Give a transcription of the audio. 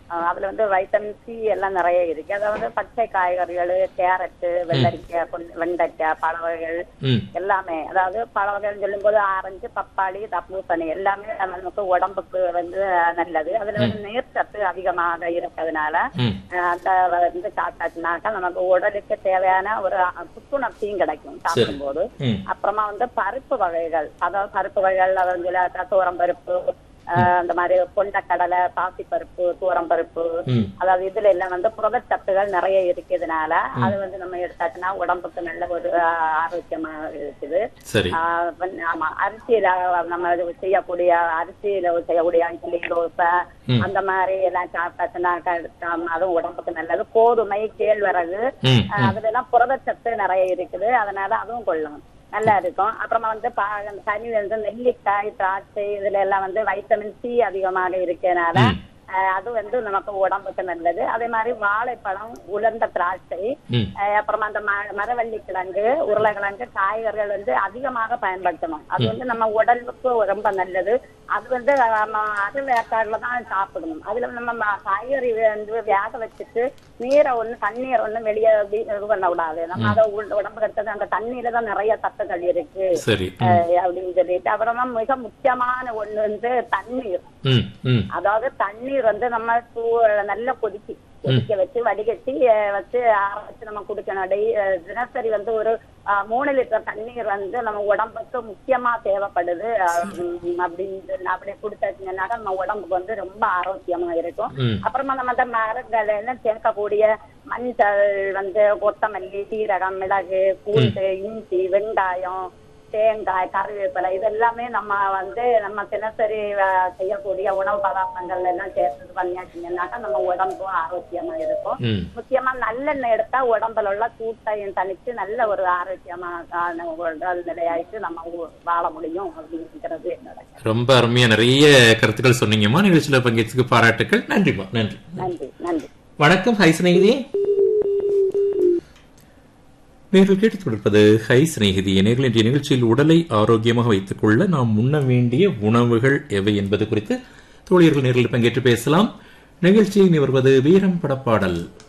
அஹ் அதுல வந்து vitamin C எல்லாம் நிறைய இருக்கு அதாவது பச்சை காய்கறிகள் கேரட்டு வெள்ளரிக்காய் கொண்ட- வெண்டைக்காய் பழ வகைகள் ம் எல்லாமே அதாவது பழ வகைகள் சொல்லும்போது ஆரஞ்சு பப்பாளி தப்பூசணி எல்லாமே நமக்கு உடம்புக்கு வந்து நல்லது அதுல வந்து நீர் சத்து அதிகமாக இருக்கிறதுனால ம் அஹ் அந்த வந்து சாப்பிட்டாச்சுனாக்கா நமக்கு உடலுக்கு தேவையான ஒரு புத்துணர்ச்சியும் கிடைக்கும் சாப்பிடும்போது ம் அப்புறமா வந்து பருப்பு வகைகள் அதாவது பருப்பு வகைகள்ல வந்து தூரம் பருப்பு ஆஹ் அந்த மாதிரி கொண்டக்கடலை பாசி பருப்பு தூரம் பருப்பு ம் அதாவது இதுல எல்லாம் வந்து புரதச்சத்துகள் நிறைய இருக்கிறதுனால அது வந்து நம்ம எடுத்தாச்சுன்னா உடம்புக்கு நல்ல ஒரு ஆஹ், ஆரோக்கியமா இருக்குது சரி ஆஹ் வந்து ஆமா அரிசியில நம்ம இது செய்யக்கூடிய அரிசியில செய்யக்கூடிய இட்லி தோசை ம். அந்த மாதிரி எல்லாம் சாப்பிட்டாச்சுன்னாக்கா எடுத்தோம் அதுவும் உடம்புக்கு நல்லது கோதுமை கேழ்வரகு ம் ஆஹ் அதுல எல்லாம் புரதச்சத்து நிறைய இருக்குது அதனால அதுவும் கொள்ளணும் நல்லா இருக்கும் அப்புறமா வந்து பா- கனி வந்து நெல்லிக்காய் திராட்சை இதுல எல்லாம் வந்து வைட்டமின் சி அதிகமாக இருக்கனால ம். ஆஹ் அது வந்து நமக்கு உடம்புக்கு நல்லது அதே மாதிரி வாழைப்பழம் உலர்ந்த திராட்சை ம் ஆஹ் அப்புறமா அந்த ம- மரவள்ளி கிழங்கு உருளைக்கிழங்கு காய்கறிகள் வந்து அதிகமாக பயன்படுத்தணும் அது வந்து நம்ம உடலுக்கு ரொம்ப நல்லது அது வந்து நம்ம அது வேக்காடுல தான் சாப்பிடணும் அதுல நம்ம ம- காய்கறி வந்து வேக வச்சுட்டு நீரை ஒண்ணு தண்ணீர் ஒண்ணு வெளியே இது பண்ண கூடாது நம்ம அதை உள்- உடம்புக்கு எடுத்தது அந்த தண்ணியில தான் நிறைய சத்துக்கள் இருக்கு சரி ம் ஆஹ் அப்படின்னு சொல்லிட்டு அப்புறமா மிக முக்கியமான ஒண்ணு வந்து தண்ணீர் ம் ம் அதாவது தண்ணீர் வந்து நம்ம சூ- நல்லா கொதிக்கி கொதிக்க வச்சு வடிகட்டி அஹ், வச்சு ஆற வச்சு நம்ம குடிக்கணும் டெய் அஹ், தினசரி வந்து ஒரு அஹ், மூணு லிட்டர் தண்ணீர் வந்து நம்ம உடம்புக்கு முக்கியமா தேவைப்படுது அஹ், உம், அப்படின்னு சொல்லி அப்படியே குடிச்சாச்சுங்கன்னாக்கா நம்ம உடம்புக்கு வந்து ரொம்ப ஆரோக்கியமா இருக்கும் ம் அப்புறமா நம்ம அந்த மரங்கள்ல சேர்க்கக்கூடிய மஞ்சள் வந்து கொத்தமல்லி சீரகம் மிளகு பூண்டு இஞ்சி வெங்காயம் தேங்காய் கருவேப்பிலை இதெல்லாமே நம்ம வந்து நம்ம தினசரி அஹ், செய்யக்கூடிய உணவு பதார்த்தங்கள் எல்லாம் சேர்த்து பண்ணியாச்சுங்கன்னாக்கா நம்ம உடம்பும் ஆரோக்கியமா இருக்கும் ம் முக்கியமா நல்லெண்ணெய் எடுத்தா உடம்புல உள்ள சூட்டையும் தணிச்சு நல்ல ஒரு ஆரோக்கியமான உடல் நிலையாயிட்டு நம்ம உ- வாழ முடியும் அப்படிங்கிறது என்னோட ரொம்ப அருமையா நிறைய கருத்துக்கள் சொன்னீங்கம்மா நிகழ்ச்சியில பங்கேற்றதுக்கு பாராட்டுக்கள் நன்றிம்மா நன்றி நன்றி நன்றி வணக்கம் ஹை சிநேகிதி நேர்கள் கேட்டுக் கொடுப்பது ஹை சிநேகிதி நேர்கள் இன்றைய நிகழ்ச்சியில் உடலை ஆரோக்கியமாக வைத்துக் கொள்ள நாம் உண்ண வேண்டிய உணவுகள் எவை என்பது குறித்து தோழியர்கள் நேரில் பங்கேற்று பேசலாம் நிகழ்ச்சியில் வருவது வீரம் படப்பாடல்